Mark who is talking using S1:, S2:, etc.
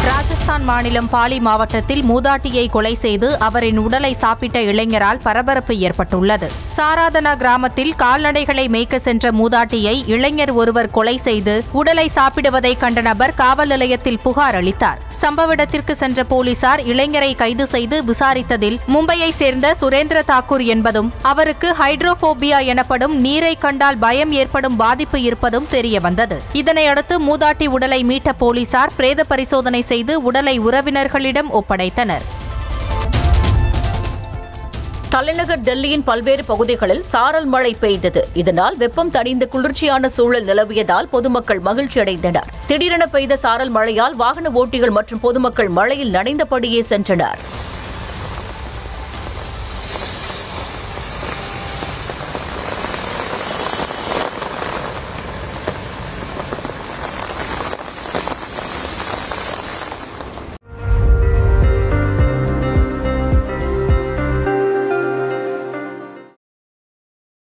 S1: ராஜஸ்தான் மாநிலம் பாலி மாவட்டத்தில் மூதாட்டியை கொலை செய்து அவரின் உடலை சாப்பிட்ட இளைஞரால் பரபரப்பு ஏற்பட்டுள்ளது சாராதனா கிராமத்தில் கால்நடைகளை மேய்க்க சென்ற மூதாட்டியை இளைஞர் ஒருவர் கொலை செய்து உடலை சாப்பிடுவதை கண்ட நபர் காவல் நிலையத்தில் புகார் அளித்தார் சம்பவ இடத்திற்கு சென்ற போலீசார் இளைஞரை கைது செய்து விசாரித்ததில் மும்பையை சேர்ந்த சுரேந்திர தாக்கூர் என்பதும் அவருக்கு ஹைட்ரோபோபியா எனப்படும் நீரை கண்டால் பயம் ஏற்படும் பாதிப்பு இருப்பதும் தெரியவந்தது இதனையடுத்து மூதாட்டி உடலை மீட்ட போலீசார் பிரேத பரிசோதனை செய்து உடலை உறவினர்களிடம் ஒப்படைத்தனர்
S2: தலைநகர் டெல்லியின் பல்வேறு பகுதிகளில் சாரல் மழை பெய்தது இதனால் வெப்பம் தணிந்து குளிர்ச்சியான சூழல் நிலவியதால் பொதுமக்கள் மகிழ்ச்சி அடைந்தனர் திடீரென பெய்த சாரல் மழையால் வாகன ஓட்டிகள் மற்றும் பொதுமக்கள் மழையில் நனைந்தபடியே சென்றனர்